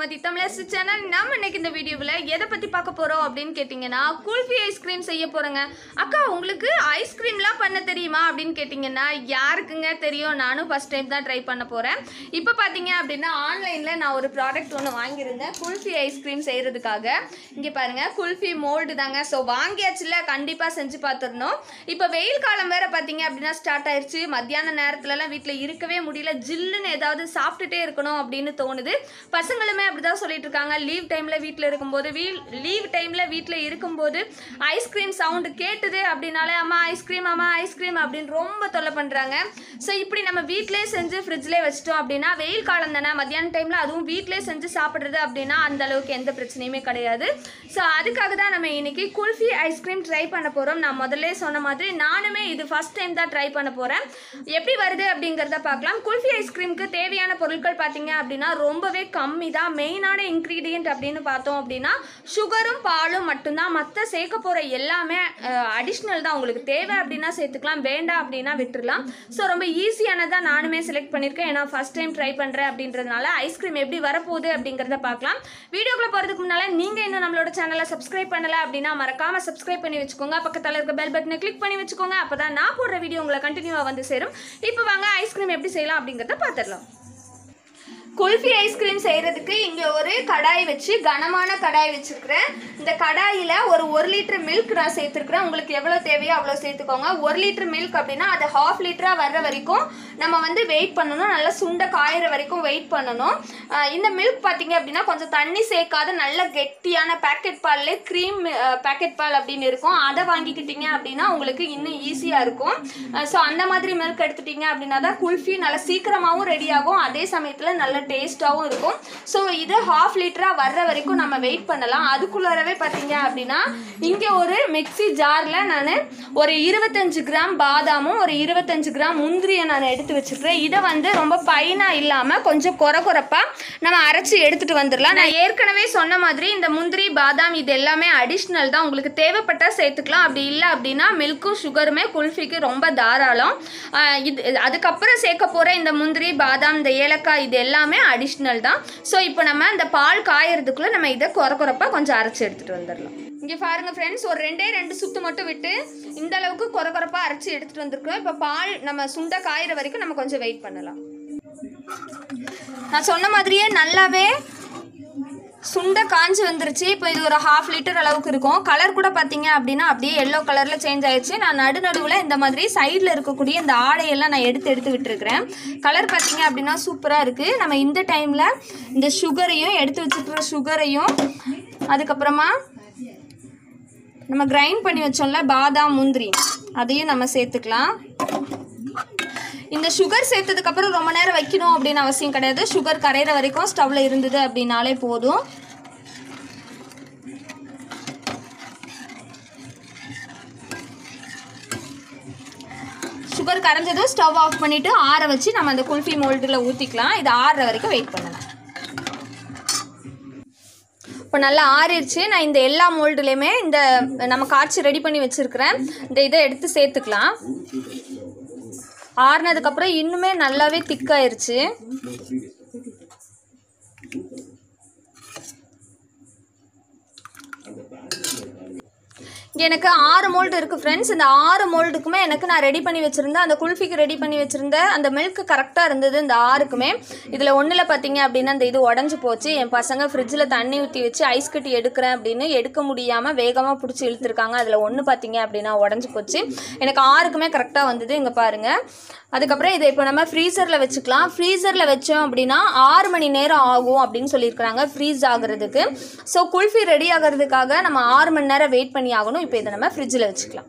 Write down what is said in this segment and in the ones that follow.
Gomathi Tamilarasu channel நம்ம இன்னைக்கு இந்த வீடியோவில் எதை பற்றி பார்க்க போகிறோம் அப்படின்னு கேட்டிங்கன்னா குல்ஃபி ஐஸ்கிரீம் செய்ய போகிறோங்க அக்கா உங்களுக்கு ஐஸ்கிரீம்லாம் பண்ண தெரியுமா அப்படின்னு கேட்டிங்கன்னா யாருக்குங்க தெரியும் நானும் ஃபஸ்ட் டைம் தான் ட்ரை பண்ண போகிறேன் இப்போ பார்த்தீங்க அப்படின்னா ஆன்லைனில் நான் ஒரு ப்ராடக்ட் ஒன்று வாங்கியிருந்தேன் குல்ஃபி ஐஸ்கிரீம் செய்கிறதுக்காக இங்கே பாருங்கள் குல்ஃபி மோல்டு தாங்க ஸோ வாங்கியாச்சுல கண்டிப்பாக செஞ்சு பார்த்துடணும் இப்போ வெயில் காலம் வேறு பார்த்தீங்க அப்படின்னா ஸ்டார்ட் ஆயிடுச்சு மத்தியான நேரத்துலலாம் வீட்டில் இருக்கவே முடியல ஜில்லுன்னு ஏதாவது சாப்பிட்டுட்டே இருக்கணும் அப்படின்னு தோணுது பசங்களுமே அப்படிதான் சொல்லிட்டு இருக்காங்க லீவ் டைமில் வீட்டில் இருக்கும்போது வீ லீவ் டைமில் வீட்டில் இருக்கும்போது ஐஸ்கிரீம் சவுண்டு கேட்டுது அப்படின்னாலே அம்மா ஐஸ்கிரீம் அம்மா ஐஸ்கிரீம் அப்படின்னு ரொம்ப தொல்லை பண்ணுறாங்க ஸோ இப்படி நம்ம வீட்டிலே செஞ்சு ஃப்ரிட்ஜ்லேயே வச்சிட்டோம் அப்படின்னா வெயில் காலம் தானே மத்தியான டைமில் அதுவும் வீட்டிலே செஞ்சு சாப்பிட்றது அப்படின்னா அந்த அளவுக்கு எந்த பிரச்சனையுமே கிடையாது ஸோ அதுக்காக தான் நம்ம இன்னைக்கு குல்ஃபி ஐஸ்கிரீம் ட்ரை பண்ண போகிறோம் நான் முதல்ல சொன்ன மாதிரி நானுமே இது ஃபஸ்ட் டைம் தான் ட்ரை பண்ண போகிறேன் எப்படி வருது அப்படிங்கிறத பார்க்கலாம் குல்ஃபி ஐஸ்கிரீமுக்கு தேவையான பொருட்கள் பார்த்தீங்க அப்படின்னா ரொம்பவே கம்மி தான் மெயினான இன்க்ரீடியன்ட் அப்படின்னு பார்த்தோம் அப்படின்னா சுகரும் பாலும் மட்டும்தான் மற்ற சேர்க்க போகிற எல்லாமே அடிஷ்னல் தான் உங்களுக்கு தேவை அப்படின்னா சேர்த்துக்கலாம் வேண்டாம் அப்படின்னா விட்டுறலாம் ஸோ ரொம்ப ஈஸியானதாக நானுமே செலக்ட் பண்ணியிருக்கேன் ஏன்னா ஃபஸ்ட் டைம் ட்ரை பண்ணுறேன் அப்படின்றதுனால ஐஸ்கிரீம் எப்படி வரப்போகுது அப்படிங்கிறத பார்க்கலாம் வீடியோக்குள்ளே போகிறதுக்கு முன்னால் நீங்கள் இன்னும் நம்மளோட சேனலை சப்ஸ்கிரைப் பண்ணல அப்படின்னா மறக்காமல் சப்ஸ்கிரைப் பண்ணி வச்சுக்கோங்க பக்கத்தில் இருக்க பெல் பட்டனை கிளிக் பண்ணி வச்சுக்கோங்க அப்போ தான் நான் போடுற வீடியோ உங்களை கண்டினியூவாக வந்து சேரும் இப்போ வாங்க ஐஸ்கிரீம் எப்படி செய்யலாம் அப்படிங்கிறத பார்த்துடலாம் குல்ஃபி ஐஸ்கிரீம் செய்கிறதுக்கு இங்கே ஒரு கடாய் வச்சு கனமான கடாய் வச்சுருக்கிறேன் இந்த கடாயில் ஒரு ஒரு லிட்டர் மில்க் நான் சேர்த்துருக்குறேன் உங்களுக்கு எவ்வளோ தேவையோ அவ்வளோ சேர்த்துக்கோங்க ஒரு லிட்டர் மில்க் அப்படின்னா அது ஹாஃப் லிட்டராக வர்ற வரைக்கும் நம்ம வந்து வெயிட் பண்ணணும் நல்லா சுண்ட காயிற வரைக்கும் வெயிட் பண்ணணும் ஆஹ் இந்த மில்க் பார்த்தீங்க அப்படின்னா கொஞ்சம் தண்ணி சேர்க்காத நல்ல கெட்டியான பேக்கெட் பால்லே க்ரீம் பேக்கெட் பால் அப்படின்னு இருக்கும் அதை வாங்கிக்கிட்டீங்க அப்படின்னா உங்களுக்கு இன்னும் ஈஸியாக இருக்கும் ஸோ அந்த மாதிரி மில்க் எடுத்துட்டீங்க அப்படின்னா தான் குல்ஃபி நல்லா சீக்கிரமாகவும் ரெடி ஆகும் அதே சமயத்தில் நல்ல டேஸ்ட்டாகவும் இருக்கும் ஸோ இது ஹாஃப் லிட்டராக வர்ற வரைக்கும் நம்ம வெயிட் பண்ணலாம் அதுக்குள்ளாரவே பார்த்தீங்க அப்படின்னா இங்கே ஒரு மிக்ஸி ஜாரில் நான் ஒரு இருபத்தஞ்சு கிராம் பாதாமும் ஒரு இருபத்தஞ்சு கிராம் முந்திரியை நான் எடுத்து வச்சுருக்கிறேன் இதை வந்து ரொம்ப பைனாக இல்லாமல் கொஞ்சம் குறை குறைப்பாக நம்ம அரைச்சி எடுத்துகிட்டு வந்துடலாம் நான் ஏற்கனவே சொன்ன மாதிரி இந்த முந்திரி பாதாம் இது எல்லாமே அடிஷ்னல் தான் உங்களுக்கு தேவைப்பட்டால் சேர்த்துக்கலாம் அப்படி இல்லை அப்படின்னா மில்க்கும் சுகருமே குல்ஃபிக்கு ரொம்ப தாராளம் ஆஹ் இது அதுக்கப்புறம் சேர்க்க போகிற இந்த முந்திரி பாதாம் இந்த ஏலக்காய் இது எல்லாமே அடிஷ்னல் தான் ஸோ இப்போ நம்ம இந்த பால் காயறதுக்குள்ளே நம்ம இதை குறை குறைப்பாக கொஞ்சம் அரைச்சி எடுத்துகிட்டு வந்துடலாம் இங்கே பாருங்க ஃப்ரெண்ட்ஸ் ஒரு ரெண்டே ரெண்டு சுத்து மட்டும் விட்டு இந்த அளவுக்கு குறை குறைப்பாக அரைச்சி எடுத்துகிட்டு வந்திருக்கோம் இப்போ பால் நம்ம சுண்ட காயிற வரைக்கும் நம்ம கொஞ்சம் வெயிட் பண்ணலாம் நான் சொன்ன மாதிரியே நல்லாவே சுண்டை காஞ்சு வந்துருச்சு இப்போ இது ஒரு ஹாஃப் லிட்டர் அளவுக்கு இருக்கும் கலர் கூட பார்த்தீங்க அப்படின்னா அப்படியே எல்லோ கலரில் சேஞ்ச் ஆயிடுச்சு நான் நடு நடுவில் இந்த மாதிரி சைடில் இருக்கக்கூடிய இந்த ஆடையெல்லாம் நான் எடுத்து எடுத்து விட்டுருக்கிறேன் கலர் பார்த்தீங்க அப்படின்னா சூப்பராக இருக்குது நம்ம இந்த டைமில் இந்த சுகரையும் எடுத்து வச்சுருக்கிற சுகரையும் அதுக்கப்புறமா நம்ம கிரைண்ட் பண்ணி வச்சோம்ல பாதாம் முந்திரி அதையும் நம்ம சேர்த்துக்கலாம் இந்த சுகர் சேர்த்ததுக்கப்புறம் ரொம்ப நேரம் வைக்கணும் அப்படின்னு அவசியம் கிடையாது சுகர் கரையிற வரைக்கும் ஸ்டவ்ல இருந்தது அப்படின்னாலே போதும் சுகர் கரைஞ்சதும் ஸ்டவ் ஆஃப் பண்ணிவிட்டு ஆற வச்சு நம்ம அந்த குல்ஃபி மோல்டில் ஊற்றிக்கலாம் இது ஆறுற வரைக்கும் வெயிட் பண்ணலாம் இப்போ நல்லா ஆறிடுச்சு நான் இந்த எல்லா மோல்டுலேயுமே இந்த நம்ம காய்ச்சி ரெடி பண்ணி வச்சுருக்கிறேன் இந்த இதை எடுத்து சேர்த்துக்கலாம் ஆறுனதுக்கப்புறம் இன்னுமே நல்லாவே திக்காயிருச்சு இங்கே எனக்கு ஆறு மோல்டு இருக்குது ஃப்ரெண்ட்ஸ் இந்த ஆறு மோல்டுக்குமே எனக்கு நான் ரெடி பண்ணி வச்சுருந்தேன் அந்த குல்ஃபிக்கு ரெடி பண்ணி வச்சுருந்தேன் அந்த மில்க் கரெக்டாக இருந்தது இந்த ஆறுக்குமே இதில் ஒன்றில் பார்த்தீங்க அப்படின்னா இந்த இது உடஞ்சி போச்சு என் பசங்க ஃப்ரிட்ஜில் தண்ணி ஊற்றி வச்சு ஐஸ் கட்டி எடுக்கிறேன் அப்படின்னு எடுக்க முடியாமல் வேகமாக பிடிச்சி இழுத்துருக்காங்க அதில் ஒன்று பார்த்தீங்க அப்படின்னா உடஞ்சி போச்சு எனக்கு ஆறுக்குமே கரெக்டாக வந்தது இங்கே பாருங்கள் அதுக்கப்புறம் இதை இப்போ நம்ம ஃப்ரீசரில் வச்சுக்கலாம் ஃப்ரீசரில் வச்சோம் அப்படின்னா ஆறு மணி நேரம் ஆகும் அப்படின்னு சொல்லியிருக்கிறாங்க ஃப்ரீஸ் ஆகுறதுக்கு ஸோ குல்ஃபி ரெடி ஆகிறதுக்காக நம்ம ஆறு மணி நேரம் வெயிட் பண்ணி ஆகணும் இப்போ இதை நம்ம ஃப்ரிட்ஜில் வச்சுக்கலாம்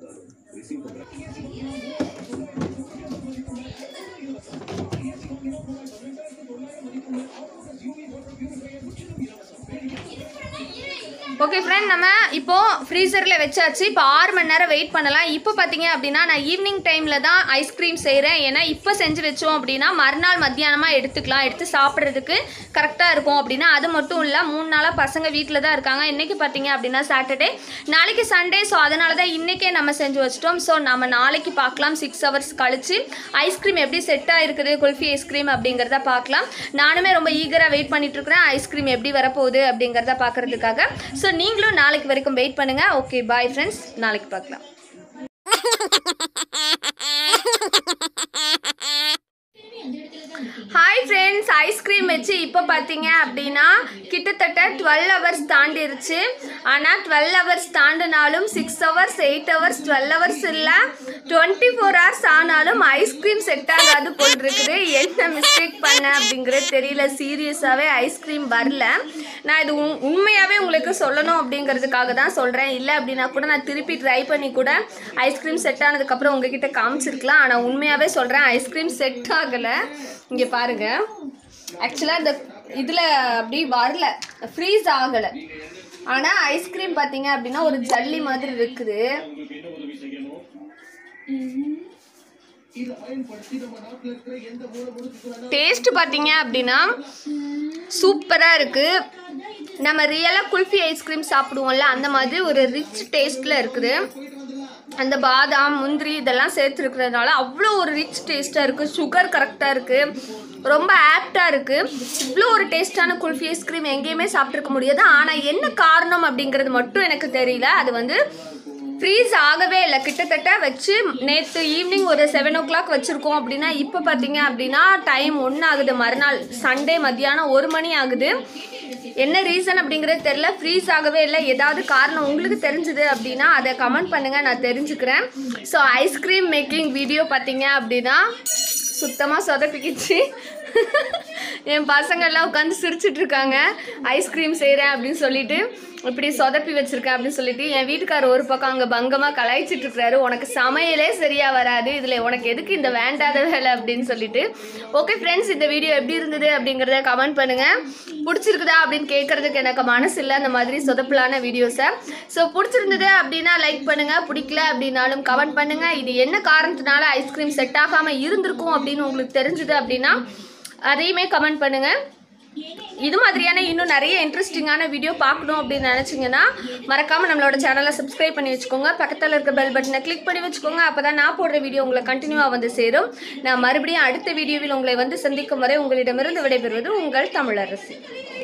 ஓகே ஃப்ரெண்ட் நம்ம இப்போ ஃப்ரீசரில் வச்சாச்சு இப்போ ஆறு மணி நேரம் வெயிட் பண்ணலாம் இப்போ பார்த்தீங்க அப்படின்னா நான் ஈவினிங் டைமில் தான் ஐஸ்கிரீம் செய்கிறேன் ஏன்னா இப்போ செஞ்சு வச்சோம் அப்படின்னா மறுநாள் மத்தியானமாக எடுத்துக்கலாம் எடுத்து சாப்பிட்றதுக்கு கரெக்டாக இருக்கும் அப்படின்னா அது மட்டும் இல்லை மூணு நாளாக பசங்க வீட்டில் தான் இருக்காங்க இன்றைக்கி பார்த்தீங்க அப்படின்னா சாட்டர்டே நாளைக்கு சண்டே ஸோ அதனால தான் இன்றைக்கே நம்ம செஞ்சு வச்சிட்டோம் ஸோ நம்ம நாளைக்கு பார்க்கலாம் சிக்ஸ் ஹவர்ஸ் கழிச்சு ஐஸ்கிரீம் எப்படி செட் ஆகிருக்குது குல்ஃபி ஐஸ்கிரீம் அப்படிங்கிறத பார்க்கலாம் நானுமே ரொம்ப ஈகராக வெயிட் பண்ணிட்டு இருக்கிறேன் ஐஸ்கிரீம் எப்படி வரப்போகுது அப்படிங்கிறத பார்க்கறதுக்காக ஸோ நீங்களும் நாளைக்கு வரைக்கும் வெயிட் பண்ணுங்கள் ஓகே பாய் ஃப்ரெண்ட்ஸ் நாளைக்கு பார்க்கலாம் ஹாய் ஃப்ரெண்ட்ஸ் ஐஸ்கிரீம் வச்சு இப்போ பார்த்தீங்க அப்படின்னா கிட்டத்தட்ட டுவெல் ஹவர்ஸ் தாண்டிருச்சு ஆனால் டுவெல் ஹவர்ஸ் தாண்டினாலும் six hours eight hours twelve hours இல்லை டுவெண்ட்டி ஃபோர் ஹவர்ஸ் ஆனாலும் ஐஸ்கிரீம் செட் ஆகாது போல் இருக்குது என்ன மிஸ்டேக் பண்ண அப்படிங்கிறது தெரியல சீரியஸாகவே ஐஸ்கிரீம் வரல நான் இது உண் உண்மையாகவே உங்களுக்கு சொல்லணும் அப்படிங்கிறதுக்காக தான் சொல்கிறேன் இல்லை அப்படின்னா கூட நான் திருப்பி ட்ரை பண்ணி கூட ஐஸ்கிரீம் செட் ஆனதுக்கப்புறம் உங்ககிட்ட காமிச்சிருக்கலாம் ஆனால் உண்மையாகவே சொல்கிறேன் ஐஸ்கிரீம் செட் ஆகலை இங்கே பாருங்க ஆக்சுவலாக இந்த இதில் அப்படி வரல ஃப்ரீஸ் ஆகலை ஆனால் ஐஸ்கிரீம் பார்த்தீங்க அப்படின்னா ஒரு ஜல்லி மாதிரி இருக்குது டேஸ்ட் பார்த்தீங்க அப்படின்னா சூப்பராக இருக்குது நம்ம ரியலாக குல்ஃபி ஐஸ்கிரீம் சாப்பிடுவோம்ல அந்த மாதிரி ஒரு ரிச் டேஸ்ட்டில் இருக்குது அந்த பாதாம் முந்திரி இதெல்லாம் சேர்த்துருக்கிறதுனால அவ்வளோ ஒரு ரிச் டேஸ்ட்டாக இருக்குது சுகர் கரெக்டாக இருக்குது ரொம்ப ஆப்டாக இருக்குது இவ்வளோ ஒரு டேஸ்ட்டான குல்ஃபி ஐஸ்கிரீம் எங்கேயுமே சாப்பிட்ருக்க முடியாது ஆனால் என்ன காரணம் அப்படிங்கிறது மட்டும் எனக்கு தெரியல அது வந்து ஃப்ரீஸ் ஆகவே இல்லை கிட்டத்தட்ட வச்சு நேற்று ஈவினிங் ஒரு செவன் ஓ கிளாக் வச்சுருக்கோம் அப்படின்னா இப்போ பார்த்தீங்க அப்படின்னா டைம் ஒன்று ஆகுது மறுநாள் சண்டே மத்தியானம் ஒரு மணி ஆகுது என்ன ரீசன் அப்படிங்கிறது தெரில ஃப்ரீஸ் ஆகவே இல்லை ஏதாவது காரணம் உங்களுக்கு தெரிஞ்சுது அப்படின்னா அதை கமெண்ட் பண்ணுங்கள் நான் தெரிஞ்சுக்கிறேன் ஸோ ஐஸ்கிரீம் மேக்கிங் வீடியோ பார்த்தீங்க அப்படின்னா சுத்தமாக சொதப்பிக்கிச்சு என் பசங்கள்லாம் உட்காந்து சிரிச்சிட்டு இருக்காங்க ஐஸ்கிரீம் செய்கிறேன் அப்படின்னு சொல்லிட்டு இப்படி சொதப்பி வச்சிருக்கேன் அப்படின்னு சொல்லிட்டு என் வீட்டுக்காரர் ஒரு பக்கம் அங்கே பங்கமாக கலாய்ச்சிட்டு இருக்கிறாரு உனக்கு சமையலே சரியா வராது இதில் உனக்கு எதுக்கு இந்த வேண்டாத வேலை அப்படின்னு சொல்லிட்டு ஓகே ஃப்ரெண்ட்ஸ் இந்த வீடியோ எப்படி இருந்தது அப்படிங்கிறத கமெண்ட் பண்ணுங்கள் பிடிச்சிருக்குதா அப்படின்னு கேட்கறதுக்கு எனக்கு மனசு இல்லை அந்த மாதிரி சொதப்பலான வீடியோஸை ஸோ பிடிச்சிருந்தது அப்படின்னா லைக் பண்ணுங்கள் பிடிக்கல அப்படின்னாலும் கமெண்ட் பண்ணுங்கள் இது என்ன காரணத்தினால ஐஸ்கிரீம் செட் ஆகாமல் இருந்திருக்கும் அப்படின்னு உங்களுக்கு தெரிஞ்சுது அப்படின்னா அதையுமே கமெண்ட் பண்ணுங்கள் இது மாதிரியான இன்னும் நிறைய இன்ட்ரெஸ்டிங்கான வீடியோ பார்க்கணும் அப்படின்னு நினச்சிங்கன்னா மறக்காமல் நம்மளோட சேனலை சப்ஸ்கிரைப் பண்ணி வச்சுக்கோங்க பக்கத்தில் இருக்க பெல் பட்டனை கிளிக் பண்ணி வச்சுக்கோங்க அப்போ தான் நான் போடுற வீடியோ உங்களை கண்டினியூவாக வந்து சேரும் நான் மறுபடியும் அடுத்த வீடியோவில் உங்களை வந்து சந்திக்கும் வரை உங்களிடமிருந்து விடைபெறுவது உங்கள் தமிழரசி